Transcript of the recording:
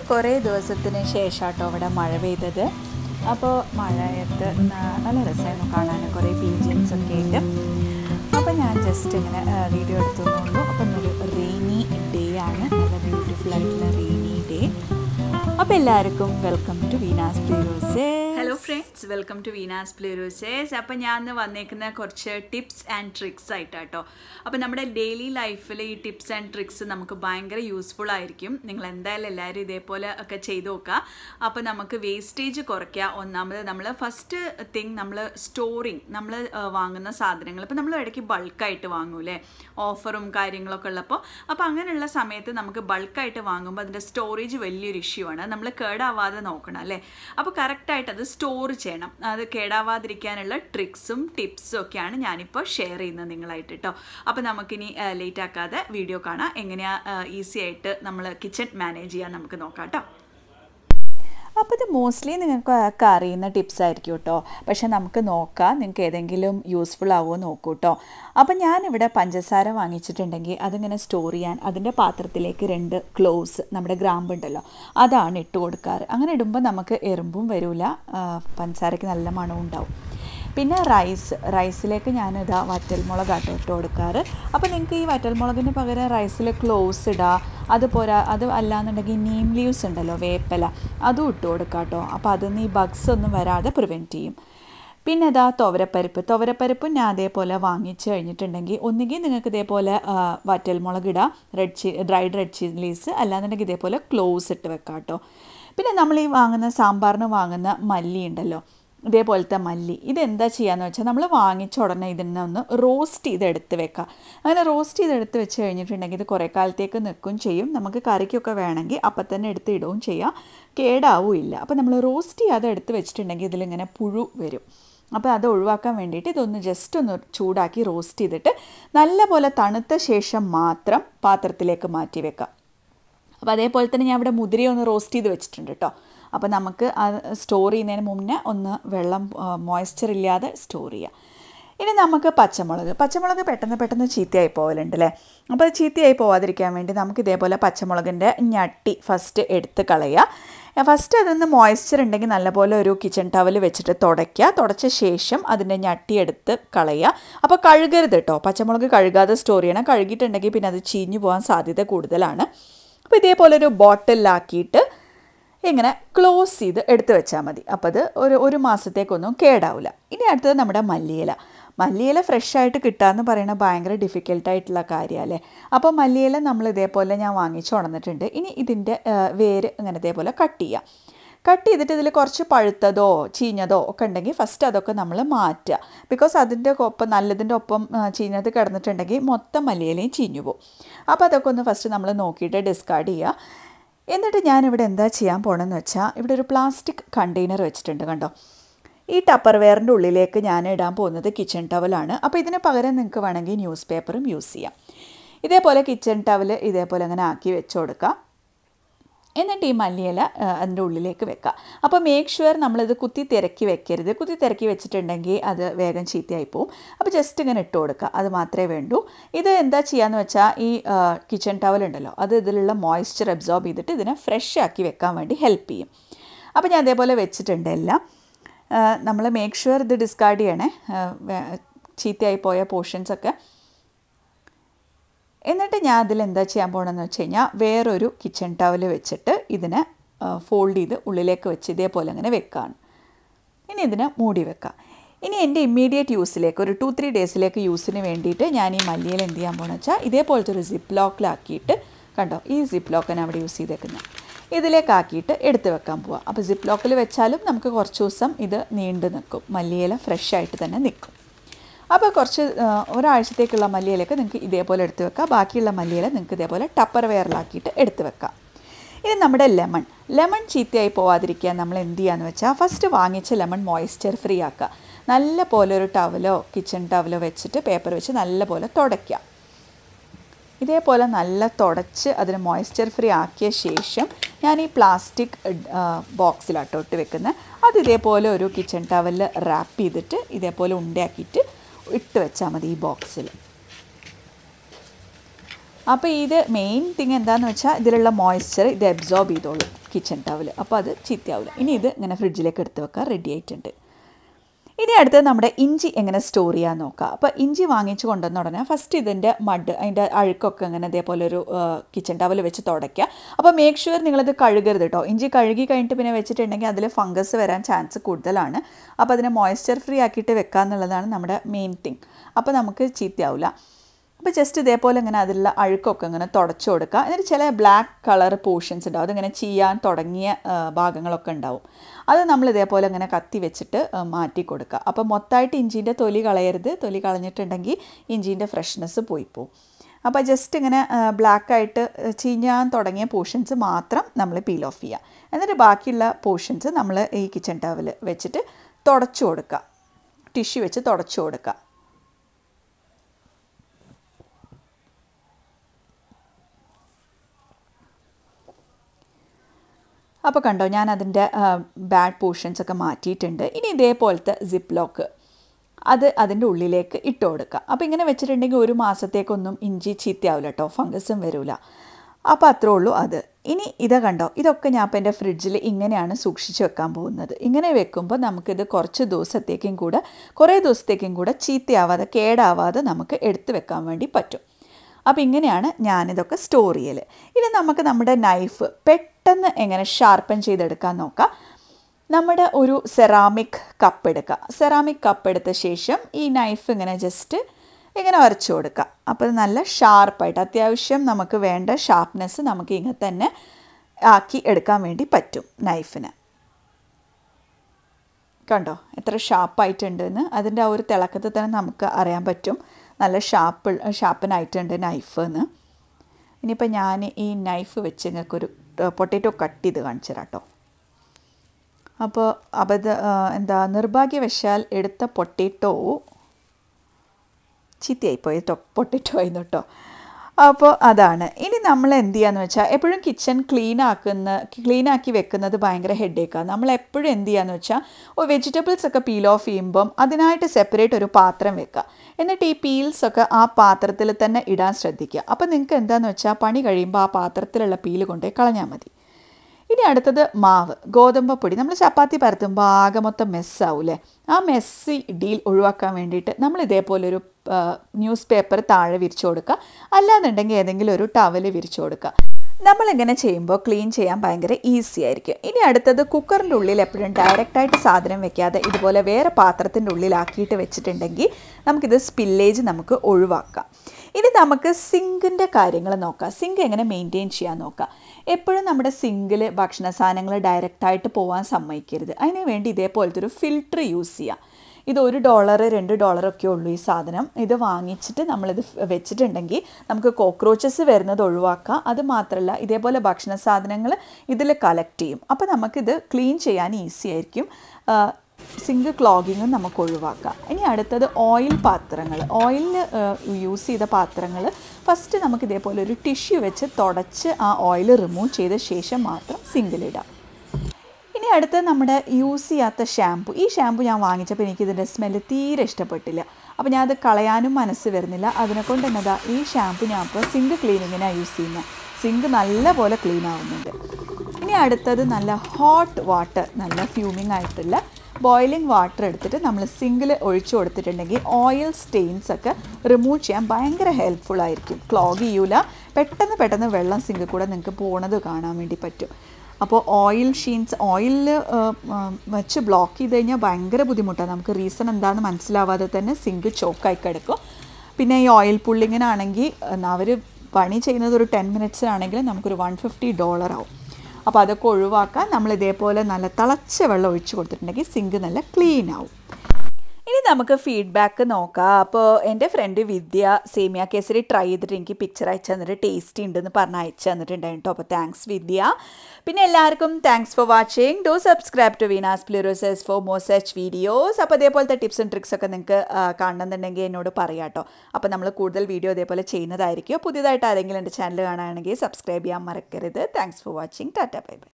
കുറേ ദിവസത്തിന് ശേഷമാട്ടോ അവിടെ മഴ പെയ്തത് അപ്പോൾ മഴയത്ത് ന- നല്ല രസമായിരുന്നു കാണാൻ കുറേ പീജിയൻസ് ഒക്കെ ആയിട്ട് അപ്പോൾ ഞാൻ ജസ്റ്റ് ഇങ്ങനെ വീഡിയോ എടുത്തുന്നുള്ളൂ അപ്പം ഇന്നൊരു റെയിനി ഡേ ആണ് നല്ല ബ്യൂട്ടിഫുൾ ആയിട്ടുള്ള റെയിനി ഡേ അപ്പോൾ എല്ലാവർക്കും വെൽക്കം ടു വീനാസ് പ്ലീറോസേ hello friends welcome to Veena's പ്ലീറോസേസ് അപ്പോൾ ഞാൻ ഇന്ന് വന്നേക്കുന്ന കുറച്ച് ടിപ്സ് ആൻഡ് ട്രിക്സ് ആയിട്ടാട്ടോ അപ്പോൾ നമ്മുടെ ഡെയിലി ലൈഫിൽ ഈ ടിപ്സ് ആൻഡ് ട്രിക്സ് നമുക്ക് ഭയങ്കര യൂസ്ഫുൾ ആയിരിക്കും നിങ്ങൾ എന്തായാലും എല്ലാവരും ഇതേപോലെ ഒക്കെ ചെയ്ത് നോക്കുക അപ്പോൾ നമുക്ക് വേസ്റ്റേജ് കുറയ്ക്കുക ഒന്നാമത് നമ്മൾ ഫസ്റ്റ് തിങ് നമ്മൾ സ്റ്റോറിങ് നമ്മൾ വാങ്ങുന്ന സാധനങ്ങൾ ഇപ്പോൾ നമ്മൾ ഇടയ്ക്ക് ബൾക്കായിട്ട് വാങ്ങൂലേ ഓഫറും കാര്യങ്ങളൊക്കെ ഉള്ളപ്പോൾ അപ്പോൾ അങ്ങനെയുള്ള സമയത്ത് നമുക്ക് ബൾക്കായിട്ട് വാങ്ങുമ്പോൾ അതിൻ്റെ സ്റ്റോറേജ് വലിയൊരു ഇഷ്യൂ ആണ് നമ്മൾ കേടാവാതെ നോക്കണം അല്ലേ അപ്പോൾ കറക്റ്റായിട്ട് അത് സ്റ്റോർ ചെയ്യണം അത് കേടാവാതിരിക്കാനുള്ള ട്രിക്സും ടിപ്സും ഒക്കെയാണ് ഞാനിപ്പോൾ ഷെയർ ചെയ്യുന്നത് നിങ്ങളായിട്ട് കേട്ടോ അപ്പോൾ നമുക്കിനി ലേറ്റ് ആക്കാതെ വീഡിയോ കാണാം എങ്ങനെയാണ് ഈസി ആയിട്ട് നമ്മൾ കിച്ചൺ മാനേജ് ചെയ്യാൻ നമുക്ക് നോക്കാം കേട്ടോ അപ്പോൾ ഇത് മോസ്റ്റ്ലി നിങ്ങൾക്ക് ഒക്കെ അറിയുന്ന ടിപ്സ് ആയിരിക്കും കേട്ടോ പക്ഷെ നമുക്ക് നോക്കാം നിങ്ങൾക്ക് ഏതെങ്കിലും യൂസ്ഫുൾ ആവുമോ നോക്കൂ കേട്ടോ അപ്പോൾ ഞാനിവിടെ പഞ്ചസാര വാങ്ങിച്ചിട്ടുണ്ടെങ്കിൽ അതിങ്ങനെ സ്റ്റോർ ചെയ്യാൻ അതിൻ്റെ പാത്രത്തിലേക്ക് രണ്ട് ക്ലോവ്സ് നമ്മുടെ ഗ്രാമ്പ് ഉണ്ടല്ലോ അതാണ് ഇട്ട് കൊടുക്കാറ് അങ്ങനെ ഇടുമ്പോൾ നമുക്ക് എറുമ്പും വരില്ല പഞ്ചസാരയ്ക്ക് നല്ല മണവും ഉണ്ടാവും പിന്നെ റൈസ് റൈസിലേക്ക് ഞാനിതാ വറ്റൽമുളകാട്ടോ ഇട്ട് കൊടുക്കാറ് അപ്പോൾ നിങ്ങൾക്ക് ഈ വറ്റൽമുളകിന് പകരം റൈസിൽ ക്ലോവ്സ് ഇടാം അതുപോരാ അത് അല്ലാന്നുണ്ടെങ്കിൽ നീം ലീവ്സ് ഉണ്ടല്ലോ വേപ്പല അതും ഇട്ട് കൊടുക്കാം കേട്ടോ അപ്പോൾ അതിൽ ഈ ബഗ്സ് ഒന്നും വരാതെ പ്രിവെൻറ്റ് ചെയ്യും പിന്നെ ഇതാ തുവരപ്പരിപ്പ് തുവരപ്പരിപ്പും ഞാൻ അതേപോലെ വാങ്ങിച്ച് കഴിഞ്ഞിട്ടുണ്ടെങ്കിൽ ഒന്നുകിൽ നിങ്ങൾക്ക് ഇതേപോലെ ആ, വറ്റൽമുളക് ഇടാം റെഡ് ചി ഡ്രൈഡ് റെഡ് ചില്ലീസ് അല്ലാന്നുണ്ടെങ്കിൽ ഇതേപോലെ ക്ലോവ്സ് ഇട്ട് വെക്കാം കേട്ടോ പിന്നെ നമ്മൾ ഈ വാങ്ങുന്ന സാമ്പാറിന് വാങ്ങുന്ന മല്ലി ഉണ്ടല്ലോ ഇതേപോലത്തെ മല്ലി ഇതെന്താ ചെയ്യാന്ന് വെച്ചാൽ നമ്മൾ വാങ്ങിച്ച ഉടനെ ഇതിനെ ഒന്ന് റോസ്റ്റ് ചെയ്തെടുത്ത് വെക്കാം അങ്ങനെ റോസ്റ്റ് ചെയ്തെടുത്ത് വെച്ച് കഴിഞ്ഞിട്ടുണ്ടെങ്കിൽ ഇത് കുറേ കാലത്തേക്ക് നിൽക്കും ചെയ്യും നമുക്ക് കറിക്കൊക്കെ വേണമെങ്കിൽ അപ്പം തന്നെ എടുത്ത് ഇടുകയും ചെയ്യാം കേടാവും ഇല്ല അപ്പോൾ നമ്മൾ റോസ്റ്റ് ചെയ്യാതെ എടുത്ത് വെച്ചിട്ടുണ്ടെങ്കിൽ ഇതിലിങ്ങനെ പുഴു വരും അപ്പോൾ അത് ഒഴിവാക്കാൻ വേണ്ടിയിട്ട് ഇതൊന്ന് ജസ്റ്റ് ഒന്ന് ചൂടാക്കി റോസ്റ്റ് ചെയ്തിട്ട് നല്ലപോലെ തണുത്ത ശേഷം മാത്രം പാത്രത്തിലേക്ക് മാറ്റി വെക്കാം അപ്പോൾ അതേപോലെ തന്നെ ഞാൻ ഇവിടെ മുതിര ഒന്ന് റോസ്റ്റ് ചെയ്ത് വെച്ചിട്ടുണ്ട് കേട്ടോ അപ്പോൾ നമുക്ക് അത് സ്റ്റോർ ചെയ്യുന്നതിന് മുന്നേ ഒന്ന് വെള്ളം മോയ്സ്ചർ ഇല്ലാതെ സ്റ്റോർ ചെയ്യാം ഇനി നമുക്ക് പച്ചമുളക് പച്ചമുളക് പെട്ടെന്ന് പെട്ടെന്ന് ചീത്തയായി പോകലുണ്ട് അല്ലേ അപ്പോൾ ചീത്തയായി പോവാതിരിക്കാൻ വേണ്ടി നമുക്ക് ഇതേപോലെ പച്ചമുളകിൻ്റെ ഞട്ടി ഫസ്റ്റ് എടുത്ത് കളയുക ഫസ്റ്റ് അതൊന്ന് മോയ്സ്ചർ ഉണ്ടെങ്കിൽ നല്ലപോലെ ഒരു കിച്ചൺ ടവൽ വെച്ചിട്ട് തുടയ്ക്കുക തുടച്ച ശേഷം അതിൻ്റെ ഞട്ടി എടുത്ത് കളയുക അപ്പോൾ കഴുകരുത് കേട്ടോ പച്ചമുളക് കഴുകാതെ സ്റ്റോർ ചെയ്യണം കഴുകിയിട്ടുണ്ടെങ്കിൽ പിന്നെ അത് ചീഞ്ഞു പോകാൻ സാധ്യത കൂടുതലാണ് അപ്പോൾ ഇതേപോലെ ഒരു ബോട്ടിലാക്കിയിട്ട് ഇങ്ങനെ ക്ലോസ് ചെയ്ത് എടുത്ത് വെച്ചാൽ മതി അപ്പോൾ അത് ഒരു ഒരു മാസത്തേക്കൊന്നും കേടാവില്ല ഇനി അടുത്തത് നമ്മുടെ മല്ലിയില മല്ലിയില ഫ്രഷ് ആയിട്ട് കിട്ടാമെന്ന് പറയുന്നത് ഭയങ്കര ഡിഫിക്കൽട്ടായിട്ടുള്ള കാര്യമല്ലേ അപ്പോൾ മല്ലിയില നമ്മൾ ഇതേപോലെ ഞാൻ വാങ്ങിച്ച് ഉണർന്നിട്ടുണ്ട് ഇനി ഇതിൻ്റെ ആ, വേര് ഇങ്ങനെ ഇതേപോലെ കട്ട് ചെയ്യാം കട്ട് ചെയ്തിട്ട് ഇതിൽ കുറച്ച് പഴുത്തതോ ചീഞ്ഞതോ ഒക്കെ ഉണ്ടെങ്കിൽ ഫസ്റ്റ് അതൊക്കെ നമ്മൾ മാറ്റുക ബിക്കോസ് അതിൻ്റെ ഒപ്പം നല്ലതിൻ്റെ ഒപ്പം ആ, ചീഞ്ഞത് കിടന്നിട്ടുണ്ടെങ്കിൽ മൊത്തം മല്ലിയിലയും ചീഞ്ഞു പോകും അപ്പോൾ അതൊക്കെ ഒന്ന് ഫസ്റ്റ് നമ്മൾ നോക്കിയിട്ട് ഡിസ്കാർഡ് ചെയ്യുക എന്നിട്ട് ഞാനിവിടെ എന്താ ചെയ്യാൻ പോകണമെന്ന് വെച്ചാൽ ഇവിടെ ഒരു പ്ലാസ്റ്റിക് കണ്ടെയ്നർ വെച്ചിട്ടുണ്ട് കണ്ടോ ഈ ടപ്പർ വെയറിൻ്റെ ഉള്ളിലേക്ക് ഞാൻ ഇടാൻ പോകുന്നത് കിച്ചൺ ടവലാണ് അപ്പോൾ ഇതിന് പകരം നിങ്ങൾക്ക് വേണമെങ്കിൽ ന്യൂസ് പേപ്പറും യൂസ് ചെയ്യാം ഇതേപോലെ കിച്ചൺ ടവൽ ഇതേപോലെ അങ്ങനെ ആക്കി വെച്ച് കൊടുക്കാം എന്നിട്ട് ഈ മല്ലിയില ആ, അതിൻ്റെ ഉള്ളിലേക്ക് വെക്കുക അപ്പോൾ മേക്ക് ഷുവർ നമ്മളിത് കുത്തി തിരക്കി വെക്കരുത് കുത്തി തിരക്കി വെച്ചിട്ടുണ്ടെങ്കിൽ അത് വേഗം ചീത്തയായി പോവും അപ്പോൾ ജസ്റ്റ് ഇങ്ങനെ ഇട്ട് കൊടുക്കുക അത് മാത്രമേ വേണ്ടൂ ഇത് എന്താ ചെയ്യാന്ന് വെച്ചാൽ ഈ കിച്ചൺ ടവൽ ഉണ്ടല്ലോ അത് ഇതിലുള്ള മോയ്സ്ചർ അബ്സോർബ് ചെയ്തിട്ട് ഇതിനെ ഫ്രഷ് ആക്കി വെക്കാൻ വേണ്ടി ഹെൽപ്പ് ചെയ്യും അപ്പോൾ ഞാൻ അതേപോലെ വെച്ചിട്ടുണ്ട് എല്ലാം നമ്മൾ മേക്ക് ഷുവർ ഇത് ഡിസ്കാർഡ് ചെയ്യണേ ആ, വേ- ചീത്തയായി പോയ പോർഷൻസൊക്കെ എന്നിട്ട് ഞാൻ അതിൽ എന്താ ചെയ്യാൻ പോകണമെന്ന് വെച്ച് കഴിഞ്ഞാൽ വേറൊരു കിച്ചൺ ടവൽ വെച്ചിട്ട് ഇതിനെ ഫോൾഡ് ചെയ്ത് ഉള്ളിലേക്ക് വെച്ച് ഇതേപോലെ അങ്ങനെ വെക്കുകയാണ് ഇനി ഇതിനെ മൂടി വെക്കാം ഇനി എൻ്റെ ഇമ്മീഡിയറ്റ് യൂസിലേക്ക് ഒരു ടു ത്രീ ഡേയ്സിലേക്ക് യൂസിന് വേണ്ടിയിട്ട് ഞാൻ ഈ മല്ലിയിൽ എന്ത് ചെയ്യാൻ പോകണമെന്ന് വെച്ചാൽ ഇതേപോലത്തെ ഒരു സിപ്പ് ലോക്കിലാക്കിയിട്ട് കണ്ടോ ഈ സിപ്പ് ലോക്കാണ് അവിടെ യൂസ് ചെയ്തേക്കുന്നത് ഇതിലേക്കാക്കിയിട്ട് എടുത്ത് വെക്കാൻ പോവാം അപ്പോൾ സിപ്പ് ലോക്കിൽ വെച്ചാലും നമുക്ക് കുറച്ച് ദിവസം ഇത് നീണ്ടു നിൽക്കും മല്ലിയില ഫ്രഷ് ആയിട്ട് തന്നെ നിൽക്കും അപ്പോൾ കുറച്ച് ആ, ഒരാഴ്ചത്തേക്കുള്ള മല്ലിയിലൊക്കെ നിങ്ങൾക്ക് ഇതേപോലെ എടുത്ത് വെക്കാം ബാക്കിയുള്ള മല്ലിയില നിങ്ങൾക്ക് ഇതേപോലെ ടപ്പർ വെയറിലാക്കിയിട്ട് എടുത്ത് വെക്കാം ഇനി നമ്മുടെ ലെമൺ ലെമൺ ചീത്തയായി പോവാതിരിക്കാൻ നമ്മൾ എന്ത് ചെയ്യാന്ന് വെച്ചാൽ ഫസ്റ്റ് വാങ്ങിച്ച ലെമൺ മോയ്സ്ചർ ഫ്രീ ആക്കുക നല്ല പോലെ ഒരു ടവലോ കിച്ചൺ ടവലോ വെച്ചിട്ട് പേപ്പർ വെച്ച് നല്ല പോലെ തുടയ്ക്കുക ഇതേപോലെ നല്ല തുടച്ച് അതിന് മോയ്സ്ചർ ഫ്രീ ആക്കിയ ശേഷം ഞാൻ ഈ പ്ലാസ്റ്റിക് ബോക്സിലാട്ടോ ഇട്ട് വെക്കുന്നത് അത് ഇതേപോലെ ഒരു കിച്ചൺ ടവലിൽ റാപ്പ് ചെയ്തിട്ട് ഇതേപോലെ ഉണ്ടയാക്കിയിട്ട് ഇട്ട് വെച്ചാൽ മതി ഈ ബോക്സിൽ അപ്പോൾ ഇത് മെയിൻ തിങ് എന്താണെന്ന് വെച്ചാൽ ഇതിലുള്ള മോയ്സ്ചർ ഇത് അബ്സോർബ് ചെയ്തോളും കിച്ചൺ ടവൽ അപ്പോൾ അത് ചീത്തയാവില്ല ഇനി ഇത് ഇങ്ങനെ ഫ്രിഡ്ജിലേക്ക് എടുത്ത് വെക്കാൻ റെഡി ആയിട്ടുണ്ട് ഇനി അടുത്തത് നമ്മുടെ ഇഞ്ചി എങ്ങനെ സ്റ്റോർ ചെയ്യാൻ നോക്കാം അപ്പോൾ ഇഞ്ചി വാങ്ങിച്ച് കൊണ്ടുവന്ന ഉടനെ ഫസ്റ്റ് ഇതിൻ്റെ മഡ് അതിൻ്റെ അഴുക്കൊക്കെ അങ്ങനെ ഇതേപോലെ ഒരു കിച്ചൺ ടവൽ വെച്ച് തുടയ്ക്കുക അപ്പോൾ മേക്ക് ഷുവർ നിങ്ങളത് കഴുകരുത് കേട്ടോ ഇഞ്ചി കഴുകി കഴിഞ്ഞിട്ട് പിന്നെ വെച്ചിട്ടുണ്ടെങ്കിൽ അതിൽ ഫംഗസ് വരാൻ ചാൻസ് കൂടുതലാണ് അപ്പോൾ അതിനെ മോയ്സ്ചർ ഫ്രീ ആക്കിയിട്ട് വെക്കുക എന്നുള്ളതാണ് നമ്മുടെ മെയിൻ തിങ് അപ്പോൾ നമുക്ക് ചീത്തയാവില്ല അപ്പോൾ ജസ്റ്റ് ഇതേപോലെ ഇങ്ങനെ അതിലുള്ള അഴുക്കൊക്കെ ഇങ്ങനെ തുടച്ചു കൊടുക്കുക എന്നിട്ട് ചില ബ്ലാക്ക് കളർ പോർഷൻസ് ഉണ്ടാവും അതിങ്ങനെ ചെയ്യാൻ തുടങ്ങിയ ആ, ഭാഗങ്ങളൊക്കെ ഉണ്ടാവും അത് നമ്മൾ ഇതേപോലെ ഇങ്ങനെ കത്തി വെച്ചിട്ട് ആ, മാറ്റി കൊടുക്കുക അപ്പോൾ മൊത്തമായിട്ട് ഇഞ്ചിൻ്റെ തൊലി കളയരുത് തൊലി കളഞ്ഞിട്ടുണ്ടെങ്കിൽ ഇഞ്ചിൻ്റെ ഫ്രഷ്നെസ് പോയി പോകും അപ്പോൾ ജസ്റ്റ് ഇങ്ങനെ ബ്ലാക്ക് ആയിട്ട് ചീഞ്ഞാൻ തുടങ്ങിയ പോർഷൻസ് മാത്രം നമ്മൾ പീൽ ഓഫ് ചെയ്യുക എന്നിട്ട് ബാക്കിയുള്ള പോർഷൻസ് നമ്മൾ ഈ കിച്ചൺ ടവൽ വെച്ചിട്ട് തുടച്ചു കൊടുക്കുക ടിഷ്യൂ വെച്ച് തുടച്ചു കൊടുക്കുക അപ്പോൾ കണ്ടോ ഞാൻ അതിൻ്റെ ബാഡ് പോർഷൻസ് ഒക്കെ മാറ്റിയിട്ടുണ്ട് ഇനി ഇതേപോലത്തെ സിപ്പ് ലോക്ക് അത് അതിൻ്റെ ഉള്ളിലേക്ക് ഇട്ട് കൊടുക്കുക അപ്പോൾ ഇങ്ങനെ വെച്ചിട്ടുണ്ടെങ്കിൽ ഒരു മാസത്തേക്കൊന്നും ഇഞ്ചി ചീത്തയാവില്ല കേട്ടോ ഫംഗസും വരില്ല അപ്പോൾ അത്രേ ഉള്ളൂ അത് ഇനി ഇത് കണ്ടോ ഇതൊക്കെ ഞാൻ ഇപ്പോൾ എൻ്റെ ഫ്രിഡ്ജിൽ ഇങ്ങനെയാണ് സൂക്ഷിച്ച് വെക്കാൻ പോകുന്നത് ഇങ്ങനെ വെക്കുമ്പോൾ നമുക്കിത് കുറച്ച് ദിവസത്തേക്കും കൂടെ കുറേ ദിവസത്തേക്കും കൂടെ ചീത്തയാവാതെ കേടാവാതെ നമുക്ക് എടുത്ത് വെക്കാൻ വേണ്ടി പറ്റും അപ്പോൾ ഇങ്ങനെയാണ് ഞാനിതൊക്കെ സ്റ്റോർ ചെയ്യൽ ഇനി നമുക്ക് നമ്മുടെ നൈഫ് പെട്ടെന്ന് എങ്ങനെ ഷാർപ്പൻ ചെയ്തെടുക്കാൻ നോക്കാം നമ്മുടെ ഒരു സെറാമിക് കപ്പ് എടുക്കുക സെറാമിക് കപ്പ് എടുത്ത ശേഷം ഈ നൈഫ് ഇങ്ങനെ ജസ്റ്റ് ഇങ്ങനെ വരച്ചു കൊടുക്കുക അപ്പോൾ ഇത് നല്ല ഷാർപ്പായിട്ട് അത്യാവശ്യം നമുക്ക് വേണ്ട ഷാർപ്നെസ് നമുക്ക് ഇങ്ങനെ തന്നെ ആക്കി എടുക്കാൻ വേണ്ടി പറ്റും നൈഫിന് കണ്ടോ എത്ര ഷാർപ്പായിട്ടുണ്ടെന്ന് അതിൻ്റെ ആ ഒരു തിളക്കത്തിൽ തന്നെ നമുക്ക് അറിയാൻ പറ്റും നല്ല ഷാർപ്പ് ഷാർപ്പനായിട്ടുണ്ട് നൈഫ് എന്ന് ഇനിയിപ്പോൾ ഞാൻ ഈ നൈഫ് വെച്ച് നിങ്ങൾക്കൊരു പൊട്ടേറ്റോ കട്ട് ചെയ്ത് കാണിച്ചു തരാം കേട്ടോ അപ്പോൾ അബദ്ധ ആ, എന്താ നിർഭാഗ്യവശാൽ എടുത്ത പൊട്ടേറ്റോ ചീത്തയായിപ്പോയി കേട്ടോ പൊട്ടേറ്റോ ആയിരുന്നു കേട്ടോ അപ്പോൾ അതാണ് ഇനി നമ്മൾ എന്ത് ചെയ്യാന്ന് വെച്ചാൽ എപ്പോഴും കിച്ചൺ ക്ലീൻ ആക്കുന്ന ക്ലീൻ ആക്കി വെക്കുന്നത് ഭയങ്കര ഹെഡേക്കാണ് നമ്മൾ എപ്പോഴും എന്ത് ചെയ്യാന്ന് വെച്ചാൽ ഓ വെജിറ്റബിൾസ് ഒക്കെ പീൽ ഓഫ് ചെയ്യുമ്പം അതിനായിട്ട് സെപ്പറേറ്റ് ഒരു പാത്രം വെക്കുക എന്നിട്ട് ഈ പീൽസ് ഒക്കെ ആ പാത്രത്തിൽ തന്നെ ഇടാൻ ശ്രദ്ധിക്കുക അപ്പോൾ നിങ്ങൾക്ക് എന്താണെന്ന് വെച്ചാൽ പണി കഴിയുമ്പോൾ ആ പാത്രത്തിലുള്ള പീല് കൊണ്ടുപോയി കളഞ്ഞാൽ മതി ഇനി അടുത്തത് മാവ് ഗോതമ്പ് പൊടി നമ്മൾ ചപ്പാത്തി പരത്തുമ്പോൾ ആകെ മൊത്തം മെസ്സാവൂലേ ആ മെസ്സി ഡീൽ ഒഴിവാക്കാൻ വേണ്ടിയിട്ട് നമ്മൾ ഇതേപോലെ ഒരു ന്യൂസ് പേപ്പർ താഴെ വിരിച്ചു കൊടുക്കുക അല്ലാന്നുണ്ടെങ്കിൽ ഏതെങ്കിലും ഒരു ടവൽ വിരിച്ചു കൊടുക്കുക നമ്മളിങ്ങനെ ചെയ്യുമ്പോൾ ക്ലീൻ ചെയ്യാൻ ഭയങ്കര ഈസി ആയിരിക്കും ഇനി അടുത്തത് കുക്കറിൻ്റെ ഉള്ളിൽ എപ്പോഴും ഡയറക്റ്റായിട്ട് സാധനം വെക്കാതെ ഇതുപോലെ വേറെ പാത്രത്തിൻ്റെ ഉള്ളിലാക്കിയിട്ട് വെച്ചിട്ടുണ്ടെങ്കിൽ നമുക്കിത് സ്പില്ലേജ് നമുക്ക് ഒഴിവാക്കാം ഇനി നമുക്ക് സിങ്കിൻ്റെ കാര്യങ്ങൾ നോക്കാം സിങ്ക് എങ്ങനെ മെയിൻറ്റെയിൻ ചെയ്യാൻ നോക്കാം എപ്പോഴും നമ്മുടെ സിങ്കിൽ ഭക്ഷണ സാധനങ്ങൾ ഡയറക്റ്റായിട്ട് പോകാൻ സമ്മതിക്കരുത് അതിന് വേണ്ടി ഇതേപോലത്തെ ഒരു ഫിൽറ്റർ യൂസ് ചെയ്യുക ഇത് ഒരു ഡോളർ രണ്ട് ഡോളറൊക്കെ ഉള്ളൂ ഈ സാധനം ഇത് വാങ്ങിച്ചിട്ട് നമ്മളിത് ഫ് വെച്ചിട്ടുണ്ടെങ്കിൽ നമുക്ക് കോക്രോച്ചസ് വരുന്നത് ഒഴിവാക്കാം അത് മാത്രമല്ല ഇതേപോലെ ഭക്ഷണ സാധനങ്ങൾ ഇതിൽ കളക്ട് ചെയ്യും അപ്പോൾ നമുക്കിത് ക്ലീൻ ചെയ്യാൻ ഈസി ആയിരിക്കും സിങ്ക് ക്ലോഗിങ്ങും നമുക്ക് ഒഴിവാക്കാം ഇനി അടുത്തത് ഓയിൽ പാത്രങ്ങൾ ഓയിലിൽ യൂസ് ചെയ്ത പാത്രങ്ങൾ ഫസ്റ്റ് നമുക്ക് ഇതേപോലെ ഒരു ടിഷ്യൂ വെച്ച് തുടച്ച് ആ ഓയിൽ റിമൂവ് ചെയ്ത ശേഷം മാത്രം സിങ്കിലിടാം ഇനി അടുത്ത് നമ്മുടെ യൂസ് ചെയ്യാത്ത ഷാമ്പു ഈ ഷാമ്പു ഞാൻ വാങ്ങിച്ചപ്പോൾ എനിക്കിതിൻ്റെ സ്മെല്ല് തീരെ ഇഷ്ടപ്പെട്ടില്ല അപ്പോൾ ഞാൻ അത് കളയാനും മനസ്സ് വരുന്നില്ല അതിനെക്കൊണ്ട് എന്നതാ ഈ ഷാമ്പു ഞാൻ ഇപ്പോൾ സിങ്ക് ക്ലീനിങ്ങിനാണ് യൂസ് ചെയ്യുന്നത് സിങ്ക് നല്ല പോലെ ക്ലീൻ ആവുന്നുണ്ട് ഇനി അടുത്തത് നല്ല ഹോട്ട് വാട്ടർ നല്ല ഫ്യൂമിങ് ആയിട്ടുള്ള ബോയിലിംഗ് വാട്ടർ എടുത്തിട്ട് നമ്മൾ സിങ്കിൽ ഒഴിച്ചു കൊടുത്തിട്ടുണ്ടെങ്കിൽ ഓയിൽ സ്റ്റെയിൻസ് ഒക്കെ റിമൂവ് ചെയ്യാൻ ഭയങ്കര ഹെൽപ്ഫുൾ ആയിരിക്കും ക്ലോഗ് ചെയ്യൂല പെട്ടെന്ന് പെട്ടെന്ന് വെള്ളം സിങ്കിൽ കൂടെ നിങ്ങൾക്ക് പോണത് കാണാൻ വേണ്ടി പറ്റും അപ്പോൾ ഓയിൽ ഷീൻസ് ഓയിലിൽ വെച്ച് ബ്ലോക്ക് ചെയ്ത് കഴിഞ്ഞാൽ ഭയങ്കര ബുദ്ധിമുട്ടാണ് നമുക്ക് റീസൺ എന്താണെന്ന് മനസ്സിലാവാതെ തന്നെ സിങ്ക് ചോക്കായി കിടക്കും പിന്നെ ഈ ഓയിൽ പുള്ളിങ്ങിനാണെങ്കിൽ അവർ പണി ചെയ്യുന്നത് ഒരു ടെൻ മിനിറ്റ്സിനാണെങ്കിൽ നമുക്കൊരു വൺ ഫിഫ്റ്റി ഡോളർ ആവും അപ്പോൾ അതൊക്കെ ഒഴിവാക്കാൻ നമ്മൾ ഇതേപോലെ നല്ല തിളച്ച വെള്ളം ഒഴിച്ച് കൊടുത്തിട്ടുണ്ടെങ്കിൽ സിങ്ക് നല്ല ക്ലീൻ ആവും ഇനി നമുക്ക് ഫീഡ്ബാക്ക് നോക്കാം അപ്പോൾ എൻ്റെ ഫ്രണ്ട് വിദ്യ സേമിയ കേസരി ട്രൈ ചെയ്തിട്ട് എനിക്ക് പിക്ചർ അയച്ചു തന്നിട്ട് ടേസ്റ്റി ഉണ്ടെന്ന് പറഞ്ഞ് അയച്ചു തന്നിട്ടുണ്ടായിരുന്നു കേട്ടോ അപ്പോൾ താങ്ക്സ് വിദ്യ പിന്നെ എല്ലാവർക്കും thanks for watching do subscribe to Veena's പ്ലൂറോസസ് ഫോർ മോർ സച്ച് വീഡിയോസ് അപ്പോൾ അതേപോലത്തെ ടിപ്സ് ആൻഡ് ട്രിക്സ് ഒക്കെ നിങ്ങൾക്ക് കാണണമെന്നുണ്ടെങ്കിൽ എന്നോട് പറയാം കേട്ടോ അപ്പോൾ നമ്മൾ കൂടുതൽ വീഡിയോ ഇതേപോലെ ചെയ്യുന്നതായിരിക്കും പുതിയതായിട്ട് ആരെങ്കിലും എൻ്റെ ചാനൽ കാണുകയാണെങ്കിൽ സബ്സ്ക്രൈബ് ചെയ്യാൻ മറക്കരുത് thanks for watching tata bye by